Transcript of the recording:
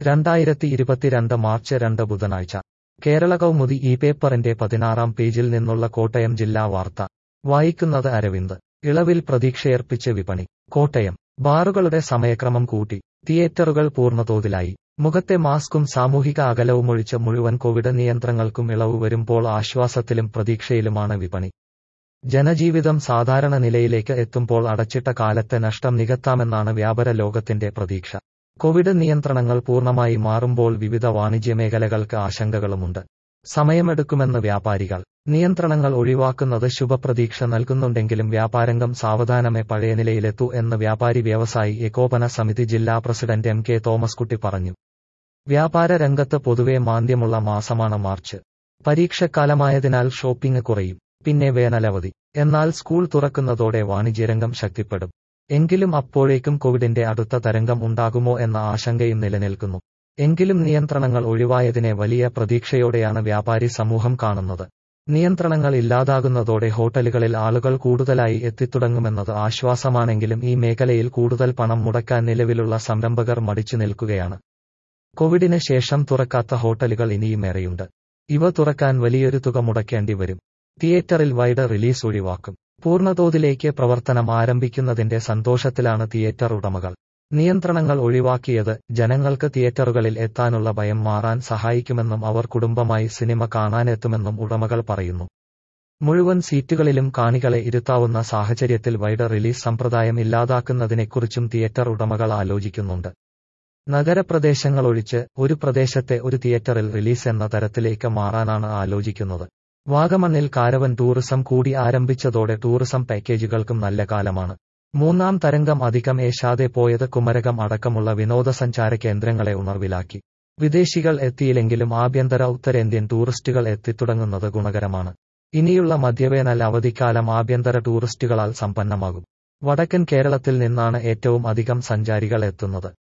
രണ്ടായിരത്തി ഇരുപത്തിരണ്ട് മാർച്ച് രണ്ട് ബുധനാഴ്ച കേരള കൗമുദി ഈ പേപ്പറിന്റെ പതിനാറാം പേജിൽ നിന്നുള്ള കോട്ടയം ജില്ലാ വാർത്ത വായിക്കുന്നത് അരവിന്ദ് ഇളവിൽ പ്രതീക്ഷയർപ്പിച്ച് വിപണി കോട്ടയം ബാറുകളുടെ സമയക്രമം കൂട്ടി തിയേറ്ററുകൾ പൂർണ്ണതോതിലായി മുഖത്തെ മാസ്കും സാമൂഹിക അകലവുമൊഴിച്ച് മുഴുവൻ കോവിഡ് നിയന്ത്രണങ്ങൾക്കും ഇളവ് വരുമ്പോൾ ആശ്വാസത്തിലും പ്രതീക്ഷയിലുമാണ് വിപണി ജനജീവിതം സാധാരണ നിലയിലേക്ക് എത്തുമ്പോൾ അടച്ചിട്ട കാലത്തെ നഷ്ടം നികത്താമെന്നാണ് വ്യാപാര ലോകത്തിന്റെ പ്രതീക്ഷ കോവിഡ് നിയന്ത്രണങ്ങൾ പൂർണ്ണമായി മാറുമ്പോൾ വിവിധ വാണിജ്യമേഖലകൾക്ക് ആശങ്കകളുമുണ്ട് സമയമെടുക്കുമെന്ന് വ്യാപാരികൾ നിയന്ത്രണങ്ങൾ ഒഴിവാക്കുന്നത് ശുഭപ്രതീക്ഷ നൽകുന്നുണ്ടെങ്കിലും വ്യാപാരംഗം സാവധാനമേ പഴയ നിലയിലെത്തൂ എന്ന് വ്യാപാരി വ്യവസായി ഏകോപന സമിതി ജില്ലാ പ്രസിഡന്റ് എം കെ തോമസ്കുട്ടി പറഞ്ഞു വ്യാപാര രംഗത്ത് പൊതുവെ മാന്ദ്യമുള്ള മാസമാണ് മാർച്ച് പരീക്ഷക്കാലമായതിനാൽ ഷോപ്പിംഗ് കുറയും പിന്നെ വേനലവധി എന്നാൽ സ്കൂൾ തുറക്കുന്നതോടെ വാണിജ്യരംഗം ശക്തിപ്പെടും എങ്കിലും അപ്പോഴേക്കും കോവിഡിന്റെ അടുത്ത തരംഗം ഉണ്ടാകുമോ എന്ന ആശങ്കയും നിലനിൽക്കുന്നു എങ്കിലും നിയന്ത്രണങ്ങൾ ഒഴിവായതിനെ വലിയ പ്രതീക്ഷയോടെയാണ് വ്യാപാരി സമൂഹം കാണുന്നത് നിയന്ത്രണങ്ങൾ ഇല്ലാതാകുന്നതോടെ ഹോട്ടലുകളിൽ ആളുകൾ കൂടുതലായി എത്തിത്തുടങ്ങുമെന്നത് ആശ്വാസമാണെങ്കിലും ഈ മേഖലയിൽ കൂടുതൽ പണം മുടക്കാൻ നിലവിലുള്ള സംരംഭകർ മടിച്ചു നിൽക്കുകയാണ് കോവിഡിന് ശേഷം തുറക്കാത്ത ഹോട്ടലുകൾ ഇനിയുമേറെയുണ്ട് ഇവ തുറക്കാൻ വലിയൊരു തുക മുടക്കേണ്ടി വരും തിയേറ്ററിൽ വൈഡ് റിലീസ് ഒഴിവാക്കും പൂർണ്ണതോതിലേക്ക് പ്രവർത്തനം ആരംഭിക്കുന്നതിന്റെ സന്തോഷത്തിലാണ് തിയേറ്റർ ഉടമകൾ നിയന്ത്രണങ്ങൾ ഒഴിവാക്കിയത് ജനങ്ങൾക്ക് തിയേറ്ററുകളിൽ എത്താനുള്ള ഭയം മാറാൻ സഹായിക്കുമെന്നും അവർ കുടുംബമായി സിനിമ കാണാനെത്തുമെന്നും ഉടമകൾ പറയുന്നു മുഴുവൻ സീറ്റുകളിലും കാണികളെ ഇരുത്താവുന്ന സാഹചര്യത്തിൽ വൈഡ് റിലീസ് സമ്പ്രദായം ഇല്ലാതാക്കുന്നതിനെക്കുറിച്ചും തിയേറ്റർ ഉടമകൾ ആലോചിക്കുന്നുണ്ട് നഗരപ്രദേശങ്ങളൊഴിച്ച് ഒരു പ്രദേശത്തെ ഒരു തിയേറ്ററിൽ റിലീസ് എന്ന തരത്തിലേക്ക് മാറാനാണ് ആലോചിക്കുന്നത് വാഗമണ്ണിൽ കാരവൻ ടൂറിസം കൂടി ആരംഭിച്ചതോടെ ടൂറിസം പാക്കേജുകൾക്കും നല്ല കാലമാണ് മൂന്നാം തരംഗം അധികം ഏശാതെ പോയത് കുമരകം അടക്കമുള്ള വിനോദസഞ്ചാര കേന്ദ്രങ്ങളെ ഉണർവിലാക്കി വിദേശികൾ എത്തിയില്ലെങ്കിലും ആഭ്യന്തര ഉത്തരേന്ത്യൻ ടൂറിസ്റ്റുകൾ എത്തിത്തുടങ്ങുന്നത് ഗുണകരമാണ് ഇനിയുള്ള മധ്യവേനൽ അവധിക്കാലം ആഭ്യന്തര ടൂറിസ്റ്റുകളാൽ സമ്പന്നമാകും വടക്കൻ കേരളത്തിൽ നിന്നാണ് ഏറ്റവും അധികം സഞ്ചാരികൾ എത്തുന്നത്